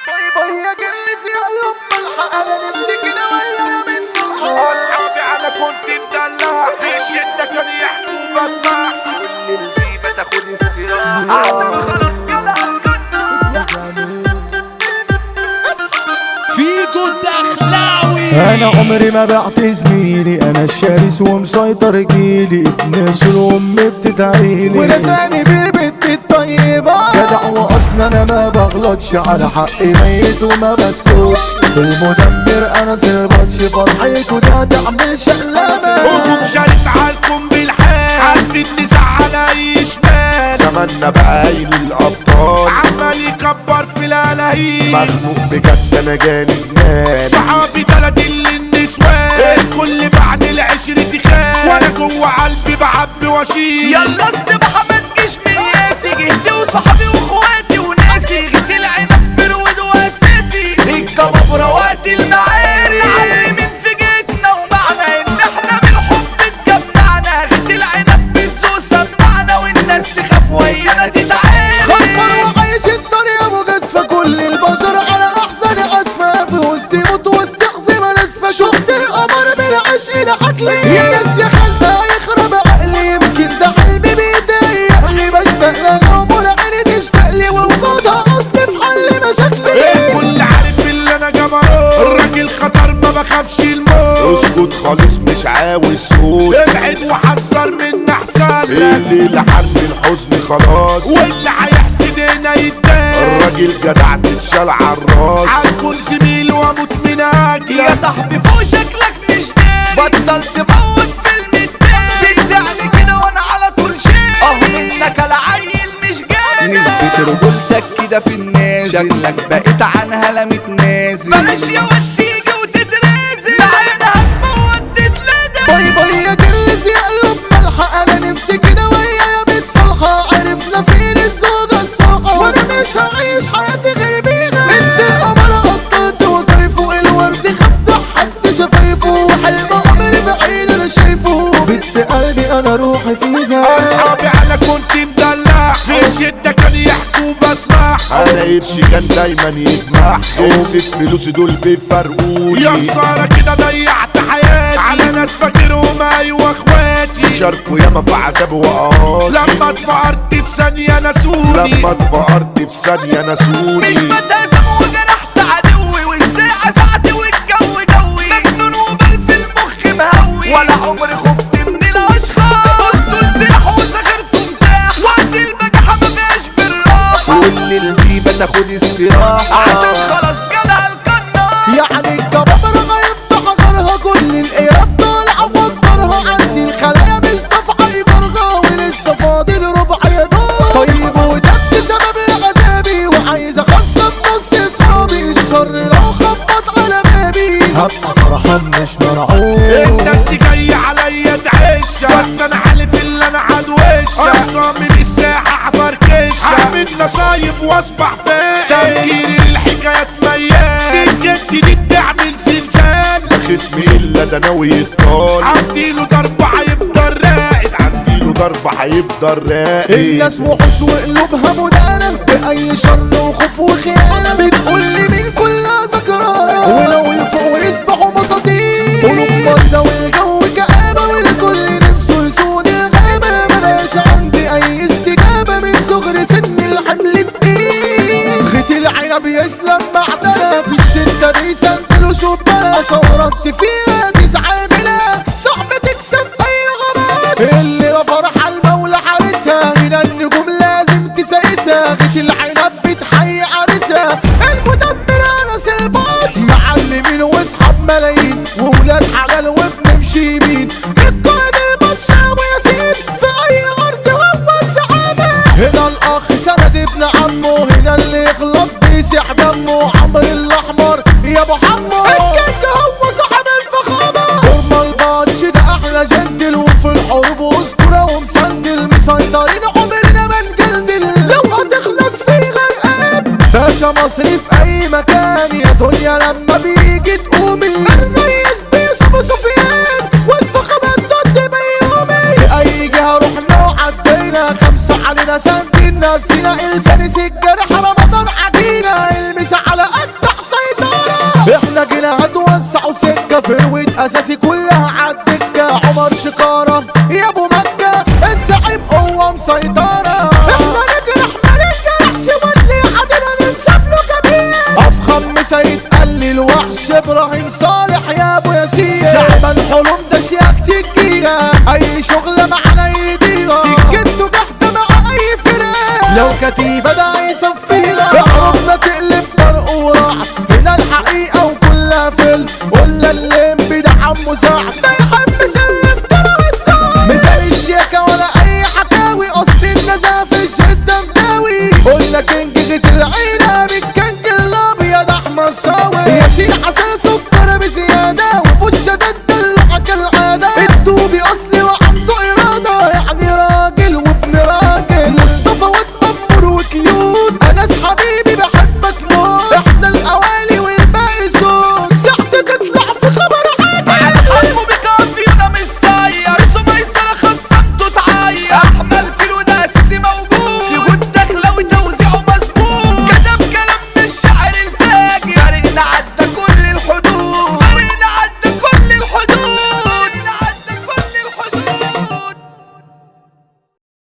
وهي جلس يا يما الحق انا نفسي كده ولا من صبح اصحابي انا كنت مدلع في الشده كان يحكوا بسمع كل الغيبه تاخد استراحه خلاص كده هنجنن فيجو الدخلاوي انا عمري ما بعت زميلي انا الشرس ومسيطر جيلي ابن سول وامي بتدعيلي ولساني بالبت الطيبة جدع واصلا انا ما بغلطش على حقي ميت وما بسكتش المدمر انا سيبطش فرحيكوا ده تعمل شقلبة هجوم شرس عالكم بالحال عارفين نزعل اي شمال زماننا بقى قايل الابطال عمال يكبر في الالهيم مخنوق بجد انا جاني جنان صحابي تلاتين للنسوان الكل بعد العشرة خان وانا جوه قلبي بعبي واشيل يلا استبحى ما تجيش من ياسي جهتي وصحابي واخواتي وناسي غيت العنب فرود واساسي الجبابرة وقت المعاري علمين في جيتنا ومعنى ان احنا بالحب اتجمعنا غيت العنب بالذوق سمعنا والناس تخاف ويانا تتعاري خبر وعيش الدنيا مجازفة كل البشر على احسن اسفة في وسط موت وسط عزيمة ناسفة شفت القمر بالعشق لحد لي يا ناس يا خالده يخرب عقلي يمكن ده قلبي بيضايقني بشتاق لها ولا عيني تشتاق لي ووجودها اصل في حل مشاكلي الكل عارف اللي انا جبروت الراجل خطر ما بخافش الموت اسكت خالص مش عاوز صوت ابعد وحذر من احسن اللي حرب الحزن خلاص واللي هيحسد هنا يتداس الراجل جدع تتشال عالراس هكون زميل واموت من اجلك يا صاحبي فوق شكلك مش داري بطل تموت فيلم التاني بتبيعني كده وانا على طول شيء اه منك العيل مش جاني نسبة رجولتك كده في النازل شكلك بقيت عنها لا متنازل بلاش يا واد تيجي وتترازل معانا هتموت تتلدى باي باي يا جلس يا قلوب ملحق انا نفسي كده ويا بيت صالحة عرفنا فين الزوجة الصالحة وانا مش هعيش حياتي غير بيها انت القمر قطعت وظايفه الورد خاف ضحكت شفايفه وحلم عمري بعيد انا شايفه بنت قلبي انا روحي فيها اصحابي انا كنت مدلع في الشدة كان يحكوا بسمع انا قرشي كان دايما يجمع امسك فلوسي دول بيفرقوني يا خسارة كده ضيعت حياتي على ناس فاكرهم ايوه اخواتي شاركوا ياما في عذاب وقاضي لما اتفقرت في ثانية نسوني لما اتفقرت في ثانية مش نسوني بتهزم وجرحت عدوي والساعة ساعتي والجو جوي مجنون وبال في المخ مهوي ولا عمري خفت من الاشخاص بصوا لسلاح وسخرته متاح وقت البجحة ما فيهاش بالراحة كل الغيبة تاخد استراحة عشان خلاص جالها القناص يعني الجبابرة غيبت حضرها كل القياب طالعة فكرها عندي الخلايا مش دافعة يجرها ولسه فاضل ربع يا دور طيب وده بسبب العذابي وعايز اخسر نص اصحابي الشر لو خبط على بابي هبقى فرحان مش مرعوب الناس دي جاية عليا تعيشها بس انا حالف اللي انا هدوشها انا صامم الساحة هفركشها هعمل نصايب واصبح فايق تفكيري الحكايات ميال سكتي دي بتعمل زلزال خصمي الا ده ناوي يتطال عنديله ضربة هيفضل راقد عنديله ضربة هيفضل راقد الناس وحوش وقلوبها مدانة بأي شر وخوف وخيانة بتقول لي من كلها ذكرانة ولو يفوقوا يسبحوا مساطيل قلوب مرضى والجو كآبة والكل نفسه يسود الغابة مبقاش عندي أي استجابة من صغر سن الحمل تقيل خيط العنب يسلم معدنة في الشدة بيسندلوا شبانة صورت فيها تسعة بلا صعب تكسب أي غمات اللي لا فرح المولى حارسها من النجوم لازم تسايسها غيت العنب بتحيي عرسها المدبر انس الباط معلمين واصحاب ملايين وولاد حلال وبنمشي يمين القائد البطشاوي ياسين في اي ارض هو الزعامة هنا الاخ سند ابن عمه هنا اللي يغلط بيسيح دمه عمرو الاحمر يا ابو حمو الجد هو صاحب الفخامة هما الباتش ده احلى جندل وفي الحروب اسطورة ومسندل مسيطرين عمرنا ما نجلدل لو هتخلص في غرقان باشا مصري في اي مكان يا دنيا لما بيجي تقومي الريس بيسو سفيان والفخامات ضد بيومي في اي جهة رحنا وعدينا خمسة علينا سندين نفسنا الفارس الجرح رمضان عدينا المسا على قد فيصة فروت اساسي كلها عالدكة عمر شكارة يا ابو مكة الزعيم قوة مسيطرة احنا نجرح ما ننجرحش واللي عدنا ننسب له كبير افخم سيد قال لي الوحش ابراهيم صالح يا ابو ياسين شعب الحلم ده شياكة الجيجا اي شغلة معانا يديها سكته تحت مع اي فرقة لو كتيبة ده